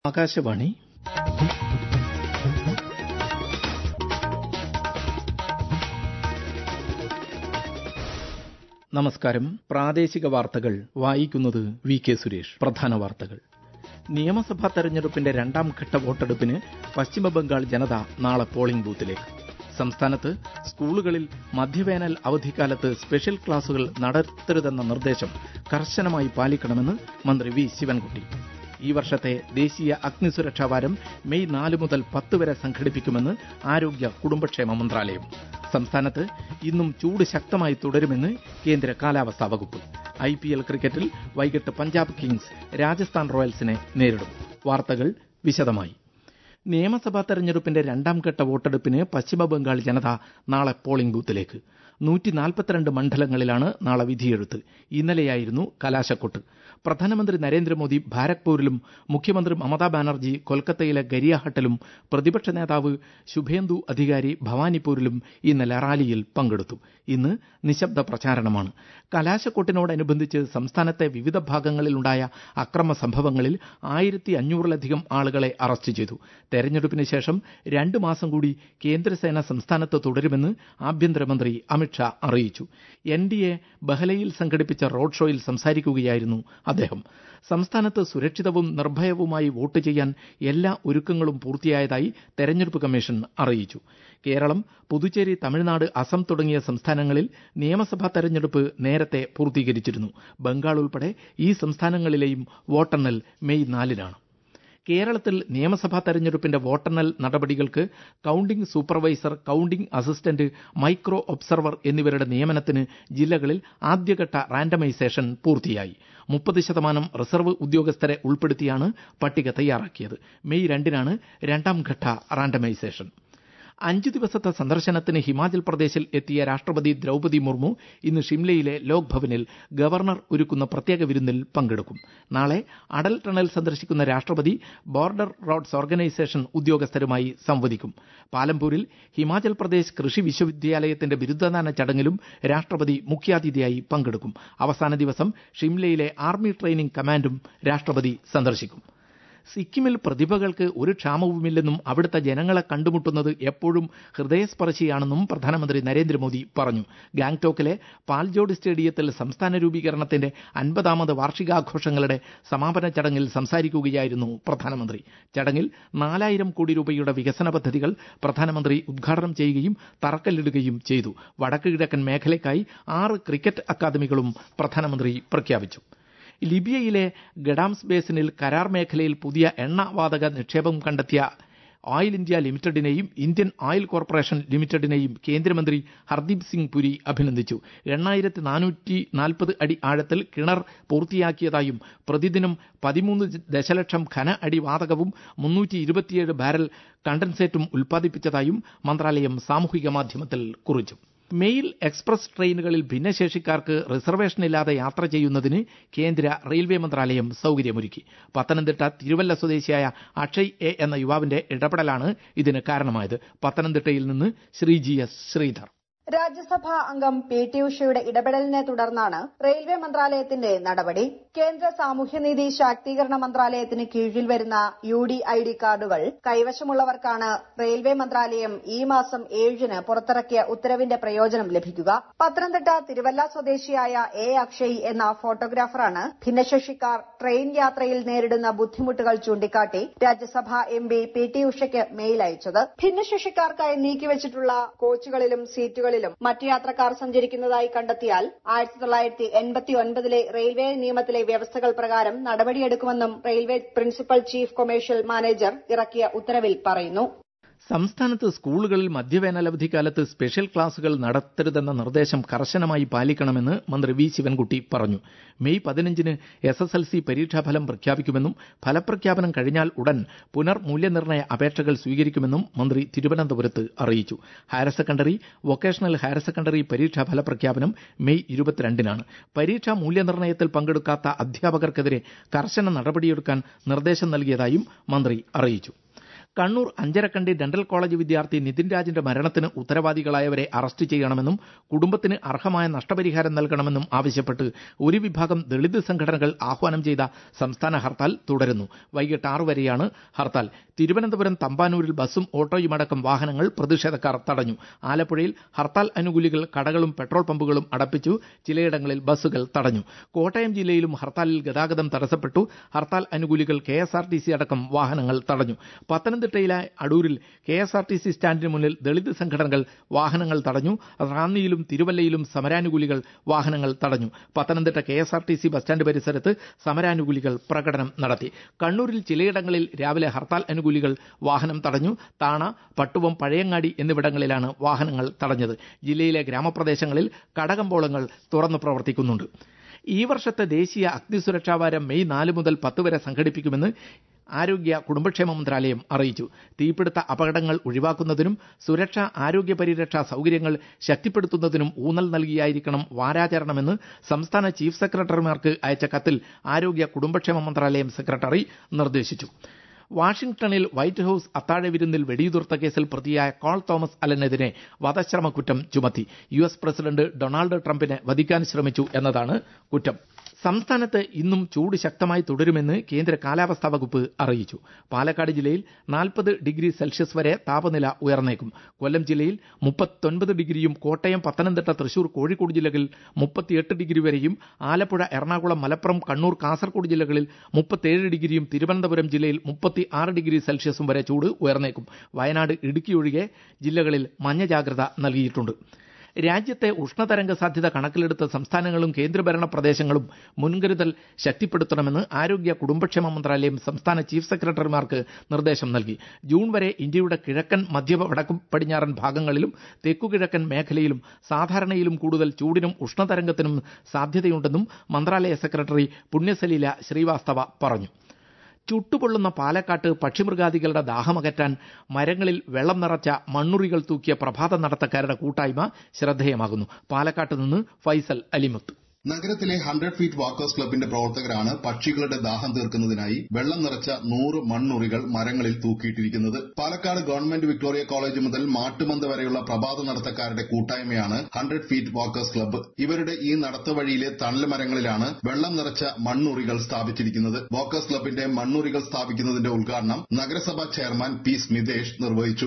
ആകാശവാണി നമസ്കാരം പ്രാദേശിക വാർത്തകൾ വായിക്കുന്നത് വി കെ സുരേഷ് പ്രധാന വാർത്തകൾ നിയമസഭാ തെരഞ്ഞെടുപ്പിന്റെ രണ്ടാം ഘട്ട വോട്ടെടുപ്പിന് പശ്ചിമബംഗാൾ ജനത നാളെ പോളിംഗ് ബൂത്തിലേക്ക് സംസ്ഥാനത്ത് സ്കൂളുകളിൽ മധ്യവേനൽ അവധിക്കാലത്ത് സ്പെഷ്യൽ ക്ലാസുകൾ നടത്തരുതെന്ന നിർദ്ദേശം കർശനമായി പാലിക്കണമെന്ന് മന്ത്രി വി ശിവൻകുട്ടി ഈ വർഷത്തെ ദേശീയ അഗ്നിസുരക്ഷാ വാരം മെയ് നാല് മുതൽ പത്ത് വരെ സംഘടിപ്പിക്കുമെന്ന് ആരോഗ്യ കുടുംബക്ഷേമ മന്ത്രാലയം സംസ്ഥാനത്ത് ഇന്നും ചൂട് ശക്തമായി തുടരുമെന്ന് കേന്ദ്ര കാലാവസ്ഥാ വകുപ്പ് ഐ പി എൽ ക്രിക്കറ്റിൽ വൈകിട്ട് പഞ്ചാബ് കിങ്സ് രാജസ്ഥാൻ റോയൽസിനെ നേരിടും വാർത്തകൾ വിശദമായി നിയമസഭാ തെരഞ്ഞെടുപ്പിന്റെ രണ്ടാം ഘട്ട വോട്ടെടുപ്പിന് പശ്ചിമബംഗാൾ ജനത നാളെ പോളിംഗ് ബൂത്തിലേക്ക് നൂറ്റി നാൽപ്പത്തിരണ്ട് മണ്ഡലങ്ങളിലാണ് നാളെ വിധിയെഴുത്ത് ഇന്നലെയായിരുന്നു കലാശക്കൊട്ട് പ്രധാനമന്ത്രി നരേന്ദ്രമോദി ഭാരക്പൂരിലും മുഖ്യമന്ത്രി മമതാ ബാനർജി കൊൽക്കത്തയിലെ ഗരിയാഹട്ടിലും പ്രതിപക്ഷ നേതാവ് ശുഭേന്ദു അധികാരി ഭവാനിപ്പൂരിലും ഇന്നലെ റാലിയിൽ പങ്കെടുത്തു ഇന്ന് നിശബ്ദ പ്രചാരണമാണ് കലാശക്കൊട്ടിനോടനുബന്ധിച്ച് സംസ്ഥാനത്തെ വിവിധ ഭാഗങ്ങളിലുണ്ടായ അക്രമ സംഭവങ്ങളിൽ ആയിരത്തി അഞ്ഞൂറിലധികം ആളുകളെ അറസ്റ്റ് ചെയ്തു തെരഞ്ഞെടുപ്പിന് ശേഷം രണ്ടു മാസം കൂടി കേന്ദ്രസേന സംസ്ഥാനത്ത് തുടരുമെന്ന് ആഭ്യന്തരമന്ത്രി അമിത്ഷാ അറിയിച്ചു എൻ ഡി എ ബഹലയിൽ സംഘടിപ്പിച്ച റോഡ് ഷോയിൽ സംസാരിക്കുകയായിരുന്നു അദ്ദേഹം സംസ്ഥാനത്ത് സുരക്ഷിതവും നിർഭയവുമായി വോട്ട് ചെയ്യാൻ എല്ലാ ഒരുക്കങ്ങളും പൂർത്തിയായതായി തെരഞ്ഞെടുപ്പ് കമ്മീഷൻ അറിയിച്ചു കേരളം പുതുച്ചേരി തമിഴ്നാട് അസം തുടങ്ങിയ സംസ്ഥാനങ്ങളിൽ നിയമസഭാ തെരഞ്ഞെടുപ്പ് നേരത്തെ പൂർത്തീകരിച്ചിരുന്നു ബംഗാൾ ഉൾപ്പെടെ ഈ സംസ്ഥാനങ്ങളിലെയും വോട്ടെണ്ണൽ മെയ് നാലിനാണ് കേരളത്തിൽ നിയമസഭാ തെരഞ്ഞെടുപ്പിന്റെ വോട്ടെണ്ണൽ നടപടികൾക്ക് counting supervisor counting assistant micro observer എന്നിവരുടെ നിയമനത്തിന് ജില്ലകളിൽ ആദ്യഘട്ട റാൻഡമൈസേഷൻ പൂർത്തിയായി മുപ്പത് ശതമാനം റിസർവ് ഉദ്യോഗസ്ഥരെ ഉൾപ്പെടുത്തിയാണ് പട്ടിക തയ്യാറാക്കിയത് മെയ് രണ്ടിനാണ് രണ്ടാം ഘട്ട റാൻഡമൈസേഷൻ അഞ്ചു ദിവസത്തെ സന്ദർശനത്തിന് ഹിമാചൽ പ്രദേശിൽ എത്തിയ രാഷ്ട്രപതി ദ്രൌപതി മുർമു ഇന്ന് ഷിംലയിലെ ലോക് ഭവനിൽ ഗവർണർ ഒരുക്കുന്ന പ്രത്യേക വിരുന്നിൽ പങ്കെടുക്കും നാളെ അടൽ ടണൽ സന്ദർശിക്കുന്ന രാഷ്ട്രപതി ബോർഡർ റോഡ്സ് ഓർഗനൈസേഷൻ ഉദ്യോഗസ്ഥരുമായി സംവദിക്കും പാലംപൂരിൽ ഹിമാചൽ പ്രദേശ് കൃഷി വിശ്വവിദ്യാലയത്തിന്റെ ബിരുദദാന ചടങ്ങിലും രാഷ്ട്രപതി മുഖ്യാതിഥിയായി പങ്കെടുക്കും അവസാന ദിവസം ഷിംലയിലെ ആർമി ട്രെയിനിംഗ് കമാൻഡും രാഷ്ട്രപതി സന്ദർശിക്കും സിക്കിമിൽ പ്രതിഭകൾക്ക് ഒരു ക്ഷാമവുമില്ലെന്നും അവിടുത്തെ ജനങ്ങളെ കണ്ടുമുട്ടുന്നത് എപ്പോഴും ഹൃദയസ്പർശിയാണെന്നും പ്രധാനമന്ത്രി നരേന്ദ്രമോദി പറഞ്ഞു ഗാങ്ടോക്കിലെ പാൽജോഡ് സ്റ്റേഡിയത്തിൽ സംസ്ഥാന രൂപീകരണത്തിന്റെ അൻപതാമത് വാർഷികാഘോഷങ്ങളുടെ സമാപന ചടങ്ങിൽ സംസാരിക്കുകയായിരുന്നു പ്രധാനമന്ത്രി ചടങ്ങിൽ നാലായിരം കോടി രൂപയുടെ വികസന പദ്ധതികൾ പ്രധാനമന്ത്രി ഉദ്ഘാടനം ചെയ്യുകയും തറക്കല്ലിടുകയും ചെയ്തു വടക്ക് കിഴക്കൻ മേഖലയ്ക്കായി ആറ് ക്രിക്കറ്റ് അക്കാദമികളും പ്രധാനമന്ത്രി പ്രഖ്യാപിച്ചു ലിബിയയിലെ ഗഡാംസ് ബേസിനിൽ കരാർ മേഖലയിൽ പുതിയ എണ്ണ വാതക നിക്ഷേപം കണ്ടെത്തിയ ഓയിൽ ഇന്ത്യ ലിമിറ്റഡിനെയും ഇന്ത്യൻ ഓയിൽ കോർപ്പറേഷൻ ലിമിറ്റഡിനെയും കേന്ദ്രമന്ത്രി ഹർദീപ് സിംഗ് പുരി അഭിനന്ദിച്ചു എണ്ണായിരത്തി നാനൂറ്റി നാൽപ്പത് അടി ആഴത്തിൽ കിണർ പൂർത്തിയാക്കിയതായും പ്രതിദിനം പതിമൂന്ന് ദശലക്ഷം ഘന അടി വാതകവും മുന്നൂറ്റി ഇരുപത്തിയേഴ് ബാരൽ കണ്ടൻസേറ്റും ഉൽപ്പാദിപ്പിച്ചതായും മന്ത്രാലയം സാമൂഹിക മാധ്യമത്തിൽ കുറിച്ചു മെയിൽ എക്സ്പ്രസ് ട്രെയിനുകളിൽ ഭിന്നശേഷിക്കാർക്ക് റിസർവേഷനില്ലാതെ യാത്ര ചെയ്യുന്നതിന് കേന്ദ്ര റെയിൽവേ മന്ത്രാലയം സൌകര്യമൊരുക്കി പത്തനംതിട്ട തിരുവല്ല സ്വദേശിയായ അക്ഷയ് എ എന്ന യുവാവിന്റെ ഇടപെടലാണ് ഇതിന് കാരണമായത് പത്തനംതിട്ടയിൽ നിന്ന് ശ്രീജി എസ് ശ്രീധർ രാജ്യസഭാ അംഗം പി ടി ഉഷയുടെ ഇടപെടലിനെ തുടർന്നാണ് റെയിൽവേ മന്ത്രാലയത്തിന്റെ നടപടി കേന്ദ്ര സാമൂഹ്യനീതി ശാക്തീകരണ മന്ത്രാലയത്തിന് കീഴിൽ വരുന്ന യു ഡി ഐ ഡി കാർഡുകൾ കൈവശമുള്ളവർക്കാണ് റെയിൽവേ മന്ത്രാലയം ഈ മാസം ഏഴിന് പുറത്തിറക്കിയ ഉത്തരവിന്റെ പ്രയോജനം ലഭിക്കുക പത്തനംതിട്ട തിരുവല്ല സ്വദേശിയായ എ അക്ഷയ് എന്ന ഫോട്ടോഗ്രാഫറാണ് ഭിന്നശേഷിക്കാർ ട്രെയിൻ യാത്രയിൽ നേരിടുന്ന ബുദ്ധിമുട്ടുകൾ ചൂണ്ടിക്കാട്ടി Rajya Sabha M P P T ഉഷയ്ക്ക് മെയിൽ അയച്ചത് ഭിന്നശേഷിക്കാർക്കായി നീക്കിവച്ചിട്ടുള്ള കോച്ചുകളിലും സീറ്റുകളിലും മറ്റു യാത്രക്കാർ സഞ്ചരിക്കുന്നതായി കണ്ടെത്തിയാൽ ആയിരത്തി തൊള്ളായിരത്തി എൺപത്തി ഒൻപതിലെ റെയിൽവേ നിയമത്തിലെ വ്യവസ്ഥകൾ പ്രകാരം നടപടിയെടുക്കുമെന്നും railway principal chief commercial manager ഇറക്കിയ ഉത്തരവിൽ പറയുന്നു സംസ്ഥാനത്ത് സ്കൂളുകളിൽ മധ്യവേനലവധിക്കാലത്ത് സ്പെഷ്യൽ ക്ലാസുകൾ നടത്തരുതെന്ന നിർദ്ദേശം കർശനമായി പാലിക്കണമെന്ന് മന്ത്രി വി ശിവൻകുട്ടി പറഞ്ഞു മെയ് പതിനഞ്ചിന് എസ് എസ് എൽ സി പരീക്ഷാഫലം പ്രഖ്യാപിക്കുമെന്നും ഫലപ്രഖ്യാപനം കഴിഞ്ഞാൽ ഉടൻ പുനർമൂല്യനിർണ്ണയ അപേക്ഷകൾ സ്വീകരിക്കുമെന്നും മന്ത്രി തിരുവനന്തപുരത്ത് അറിയിച്ചു higher secondary vocational higher secondary പരീക്ഷാ ഫലപ്രഖ്യാപനം മെയ് ഇരുപത്തിരണ്ടിനാണ് പരീക്ഷാ മൂല്യനിർണ്ണയത്തിൽ പങ്കെടുക്കാത്ത അധ്യാപകർക്കെതിരെ കർശന നടപടിയെടുക്കാൻ നിർദ്ദേശം നൽകിയതായും മന്ത്രി അറിയിച്ചു കണ്ണൂർ അഞ്ചരക്കണ്ടി ഡെന്റൽ കോളേജ് വിദ്യാർത്ഥി നിതിൻ രാജിന്റെ മരണത്തിന് ഉത്തരവാദികളായവരെ അറസ്റ്റ് ചെയ്യണമെന്നും കുടുംബത്തിന് അർഹമായ നഷ്ടപരിഹാരം നൽകണമെന്നും ആവശ്യപ്പെട്ട് ഒരു വിഭാഗം ദളിത് സംഘടനകൾ ആഹ്വാനം ചെയ്ത സംസ്ഥാന ഹർത്താൽ തുടരുന്നു വൈകിട്ട് ആറു വരെയാണ് ഹർത്താൽ തിരുവനന്തപുരം തമ്പാനൂരിൽ ബസ്സും ഓട്ടോയുമടക്കം വാഹനങ്ങൾ പ്രതിഷേധക്കാർ തടഞ്ഞു ആലപ്പുഴയിൽ ഹർത്താൽ അനുകൂലികൾ കടകളും പെട്രോൾ പമ്പുകളും അടപ്പിച്ചു ചിലയിടങ്ങളിൽ ബസ്സുകൾ തടഞ്ഞു കോട്ടയം ജില്ലയിലും ഹർത്താലിൽ ഗതാഗതം തടസ്സപ്പെട്ടു ഹർത്താൽ അനുകൂലികൾ K S R T C അടക്കം വാഹനങ്ങൾ തടഞ്ഞു പത്തനംതിട്ടയിലെ അടൂരിൽ K S R T C സ്റ്റാൻഡിന് മുന്നിൽ ദളിത് സംഘടനകൾ വാഹനങ്ങൾ തടഞ്ഞു റാന്നിയിലും തിരുവല്ലയിലും സമരാനുകൂലികൾ വാഹനങ്ങൾ തടഞ്ഞു Pathanamthitta K S R T C bus stand പരിസരത്ത് സമരാനുകൂലികൾ പ്രകടനം നടത്തി കണ്ണൂരിൽ ചിലയിടങ്ങളിൽ രാവിലെ ഹർത്താൽ അനുകൂലികൾ വാഹനം തടഞ്ഞു താണ പട്ടുവം പഴയങ്ങാടി എന്നിവിടങ്ങളിലാണ് വാഹനങ്ങൾ തടഞ്ഞത് ജില്ലയിലെ ഗ്രാമപ്രദേശങ്ങളിൽ കടകമ്പോളങ്ങൾ തുറന്നു പ്രവർത്തിക്കുന്നുണ്ട് ഈ വർഷത്തെ ദേശീയ അഗ്നിസുരക്ഷാ വാരം മെയ് നാല് മുതൽ പത്ത് വരെ സംഘടിപ്പിക്കുമെന്ന് ആരോഗ്യ കുടുംബക്ഷേമ മന്ത്രാലയം അറിയിച്ചു തീപിടുത്ത അപകടങ്ങൾ ഒഴിവാക്കുന്നതിനും സുരക്ഷാ ആരോഗ്യ പരിരക്ഷാ സൗകര്യങ്ങൾ ശക്തിപ്പെടുത്തുന്നതിനും ഊന്നൽ നൽകിയായിരിക്കണം വാരാചരണമെന്ന് സംസ്ഥാന ചീഫ് സെക്രട്ടറിമാർക്ക് അയച്ച കത്തിൽ ആരോഗ്യ കുടുംബക്ഷേമ മന്ത്രാലയം സെക്രട്ടറി നിർദ്ദേശിച്ചു വാഷിംഗ്ടണിൽ വൈറ്റ് ഹൌസ് അത്താഴ വിരുന്നിൽ വെടിയുതിർത്ത കേസിൽ പ്രതിയായ കോൾ തോമസ് അലനെതിരെ വധശ്രമ കുറ്റം ചുമത്തി യു എസ് പ്രസിഡന്റ് ഡൊണാൾഡ് ട്രംപിനെ വധിക്കാൻ ശ്രമിച്ചു എന്നതാണ് കുറ്റം സംസ്ഥാനത്ത് ഇന്നും ചൂട് ശക്തമായി തുടരുമെന്ന് കേന്ദ്ര കാലാവസ്ഥാ വകുപ്പ് അറിയിച്ചു പാലക്കാട് ജില്ലയിൽ നാൽപ്പത് ഡിഗ്രി സെൽഷ്യസ് വരെ താപനില ഉയർന്നേക്കും കൊല്ലം ജില്ലയിൽ മുപ്പത്തൊൻപത് ഡിഗ്രിയും കോട്ടയം പത്തനംതിട്ട തൃശൂർ കോഴിക്കോട് ജില്ലകളിൽ മുപ്പത്തിയെട്ട് ഡിഗ്രി വരെയും ആലപ്പുഴ എറണാകുളം മലപ്പുറം കണ്ണൂർ കാസർഗോഡ് ജില്ലകളിൽ മുപ്പത്തേഴ് ഡിഗ്രിയും തിരുവനന്തപുരം ജില്ലയിൽ മുപ്പത്തി ആറ് ഡിഗ്രി സെൽഷ്യസും വരെ ചൂട് ഉയർന്നേക്കും വയനാട് ഇടുക്കി ഒഴികെ ജില്ലകളിൽ മഞ്ഞ ജാഗ്രത നൽകിയിട്ടുണ്ട് രാജ്യത്തെ ഉഷ്ണതരംഗ സാധ്യത കണക്കിലെടുത്ത് സംസ്ഥാനങ്ങളും കേന്ദ്രഭരണ പ്രദേശങ്ങളും മുൻകരുതൽ ശക്തിപ്പെടുത്തണമെന്ന് ആരോഗ്യ കുടുംബക്ഷേമ മന്ത്രാലയം സംസ്ഥാന ചീഫ് സെക്രട്ടറിമാർക്ക് നിർദ്ദേശം നൽകി ജൂൺ വരെ ഇന്ത്യയുടെ കിഴക്കൻ മധ്യ വടക്കു പടിഞ്ഞാറൻ ഭാഗങ്ങളിലും തെക്കുകിഴക്കൻ മേഖലയിലും സാധാരണയിലും കൂടുതൽ ചൂടിനും ഉഷ്ണതരംഗത്തിനും സാധ്യതയുണ്ടെന്നും മന്ത്രാലയ സെക്രട്ടറി പുണ്യസലീല ശ്രീവാസ്തവ പറഞ്ഞു ചുട്ടുപൊള്ളുന്ന പാലക്കാട്ട് പക്ഷിമൃഗാദികളുടെ ദാഹമകറ്റാൻ മരങ്ങളിൽ വെള്ളം നിറച്ച മണ്ണുറികൾ തൂക്കിയ പ്രഭാത നടത്തക്കാരുടെ കൂട്ടായ്മ ശ്രദ്ധേയമാകുന്നു പാലക്കാട്ട് നിന്ന് ഫൈസൽ അലിമുത്ത് നഗരത്തിലെ ഹൺഡ്രഡ് ഫീറ്റ് വാക്കേഴ്സ് ക്ലബിന്റെ പ്രവർത്തകരാണ് പക്ഷികളുടെ ദാഹം തീർക്കുന്നതിനായി വെള്ളം നിറച്ച നൂറ് മണ്ണുറികൾ മരങ്ങളിൽ തൂക്കിയിട്ടിരിക്കുന്നത് പാലക്കാട് ഗവൺമെന്റ് വിക്ടോറിയ കോളേജ് മുതൽ മാട്ടുമന്ത വരെയുള്ള പ്രഭാത നടത്തക്കാരുടെ കൂട്ടായ്മയാണ് ഹൺഡ്രഡ് ഫീറ്റ് വാക്കേഴ്സ് ക്ലബ്ബ് ഇവരുടെ ഈ നടത്തവഴിയിലെ തണൽ മരങ്ങളിലാണ് വെള്ളം നിറച്ച മണ്ണുറികൾ സ്ഥാപിച്ചിരിക്കുന്നത് വാക്കേഴ്സ് ക്ലബിന്റെ മണ്ണുറികൾ സ്ഥാപിക്കുന്നതിന്റെ ഉദ്ഘാടനം നഗരസഭാ ചെയർമാൻ പി സ്മിതേഷ് നിർവഹിച്ചു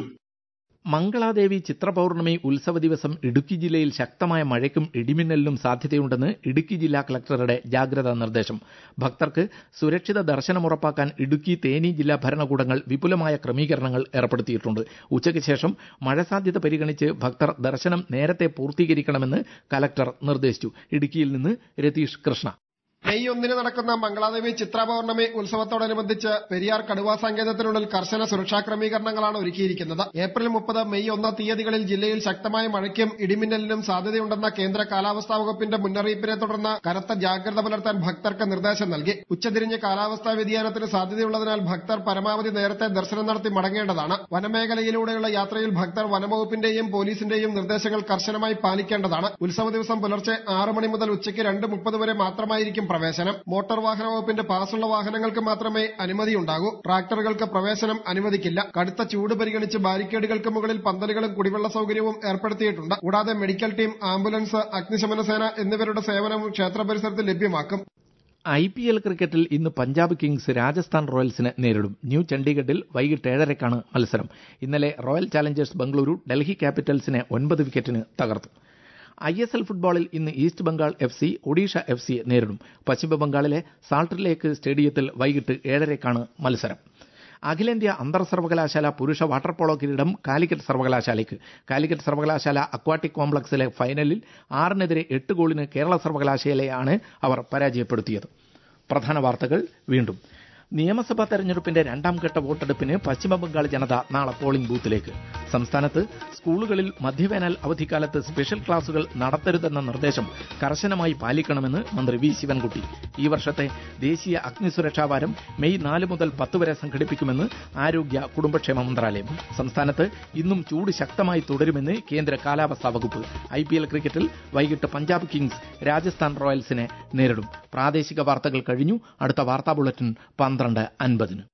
മംഗളാദേവി ചിത്രപൌർണമി ഉത്സവ ദിവസം ഇടുക്കി ജില്ലയിൽ ശക്തമായ മഴയ്ക്കും ഇടിമിന്നലിനും സാധ്യതയുണ്ടെന്ന് ഇടുക്കി ജില്ലാ കളക്ടറുടെ ജാഗ്രതാ നിർദ്ദേശം ഭക്തർക്ക് സുരക്ഷിത ദർശനം ഉറപ്പാക്കാൻ ഇടുക്കി തേനി ജില്ലാ ഭരണകൂടങ്ങൾ വിപുലമായ ക്രമീകരണങ്ങൾ ഏർപ്പെടുത്തിയിട്ടുണ്ട് ഉച്ചയ്ക്ക് ശേഷം മഴ സാധ്യത പരിഗണിച്ച് ഭക്തർ ദർശനം നേരത്തെ പൂർത്തീകരിക്കണമെന്ന് കലക്ടർ നിർദ്ദേശിച്ചു ഇടുക്കിയിൽ നിന്ന് രതീഷ് കൃഷ്ണ മെയ് ഒന്നിന് നടക്കുന്ന മംഗളാദേവി ചിത്രപൌർണമി ഉത്സവത്തോടനുബന്ധിച്ച് പെരിയാർ കടുവാ സങ്കേതത്തിനുള്ളിൽ കർശന സുരക്ഷാ ക്രമീകരണങ്ങളാണ് ഒരുക്കിയിരിക്കുന്നത് ഏപ്രിൽ മുപ്പത് മെയ് ഒന്ന് തീയതികളിൽ ജില്ലയിൽ ശക്തമായ മഴയ്ക്കും ഇടിമിന്നലിനും സാധ്യതയുണ്ടെന്ന കേന്ദ്ര കാലാവസ്ഥാ വകുപ്പിന്റെ മുന്നറിയിപ്പിനെ തുടർന്ന് കനത്ത ജാഗ്രത പുലർത്താൻ ഭക്തർക്ക് നിർദ്ദേശം നൽകി ഉച്ചതിരിഞ്ഞ് കാലാവസ്ഥാ വ്യതിയാനത്തിന് സാധ്യതയുള്ളതിനാൽ ഭക്തർ പരമാവധി നേരത്തെ ദർശനം നടത്തി മടങ്ങേണ്ടതാണ് വനമേഖലയിലൂടെയുള്ള യാത്രയിൽ ഭക്തർ വനംവകുപ്പിന്റെയും പോലീസിന്റെയും നിർദ്ദേശങ്ങൾ കർശനമായി പാലിക്കേണ്ടതാണ് ഉത്സവ ദിവസം പുലർച്ചെ ആറ് മണി മുതൽ ഉച്ചയ്ക്ക് രണ്ട് മുപ്പത് വരെ മാത്രമായിരിക്കും പ്രവേശനം മോട്ടോർ വാഹന വകുപ്പിന്റെ പാസുള്ള വാഹനങ്ങൾക്ക് മാത്രമേ അനുമതിയുണ്ടാകൂ ട്രാക്ടറുകൾക്ക് പ്രവേശനം അനുവദിക്കില്ല കടുത്ത ചൂട് പരിഗണിച്ച് ബാരിക്കേഡുകൾക്ക് മുകളിൽ പന്തലുകളും കുടിവെള്ള സൗകര്യവും ഏർപ്പെടുത്തിയിട്ടുണ്ട് കൂടാതെ മെഡിക്കൽ ടീം ആംബുലൻസ് അഗ്നിശമന സേന എന്നിവരുടെ സേവനവും ക്ഷേത്ര പരിസരത്ത് ലഭ്യമാക്കും ഐ പി എൽ ക്രിക്കറ്റിൽ ഇന്ന് പഞ്ചാബ് കിങ്സ് രാജസ്ഥാൻ റോയൽസിനെ നേരിടും ന്യൂ ചണ്ഡീഗഡിൽ വൈകിട്ട് ഏഴരയ്ക്കാണ് മത്സരം ഇന്നലെ റോയൽ ചാലഞ്ചേഴ്സ് ബംഗളൂരു ഡൽഹി ക്യാപിറ്റൽസിനെ ഒൻപത് വിക്കറ്റിന് തകർത്തു ഐ എസ് എൽ ഫുട്ബോളിൽ ഇന്ന് east Bengal F C Odisha F സിയെ നേരിടും പശ്ചിമ ബംഗാളിലെ സാൾട്ട് ലേക്ക് സ്റ്റേഡിയത്തിൽ വൈകിട്ട് ഏഴരയ്ക്കാണ് മത്സരം അഖിലേന്ത്യാ അന്തർ സർവകലാശാല പുരുഷ വാട്ടർ പോളോ കിരീടം കാലിക്കറ്റ് സർവകലാശാലയ്ക്ക് കാലിക്കറ്റ് സർവകലാശാല അക്വാട്ടിക് കോംപ്ലക്സിലെ ഫൈനലിൽ ആറിനെതിരെ എട്ട് ഗോളിന് കേരള സർവകലാശാലയെയാണ് അവർ പരാജയപ്പെടുത്തിയത് പ്രധാന വാർത്തകൾ വീണ്ടും നിയമസഭാ തെരഞ്ഞെടുപ്പിന്റെ രണ്ടാം ഘട്ട വോട്ടെടുപ്പിന് പശ്ചിമബംഗാൾ ജനത നാളെ പോളിംഗ് ബൂത്തിലേക്ക് സംസ്ഥാനത്ത് സ്കൂളുകളിൽ മധ്യവേനൽ അവധിക്കാലത്ത് സ്പെഷ്യൽ ക്ലാസുകൾ നടത്തരുതെന്ന നിർദ്ദേശം കർശനമായി പാലിക്കണമെന്ന് മന്ത്രി വി ശിവൻകുട്ടി ഈ വർഷത്തെ ദേശീയ അഗ്നിസുരക്ഷാ വാരം മെയ് നാല് മുതൽ പത്ത് വരെ സംഘടിപ്പിക്കുമെന്ന് ആരോഗ്യ കുടുംബക്ഷേമ മന്ത്രാലയം സംസ്ഥാനത്ത് ഇന്നും ചൂട് ശക്തമായി തുടരുമെന്ന് കേന്ദ്ര കാലാവസ്ഥാ വകുപ്പ് ഐ പി എൽ ക്രിക്കറ്റിൽ വൈകിട്ട് പഞ്ചാബ് കിങ്സ് രാജസ്ഥാൻ റോയൽസിനെ നേരിടും പ്രാദേശിക വാർത്തകൾ കഴിഞ്ഞു അടുത്ത വാർത്താ ബുള്ളറ്റിൻ പന്ത്രണ്ട് അൻപതിന്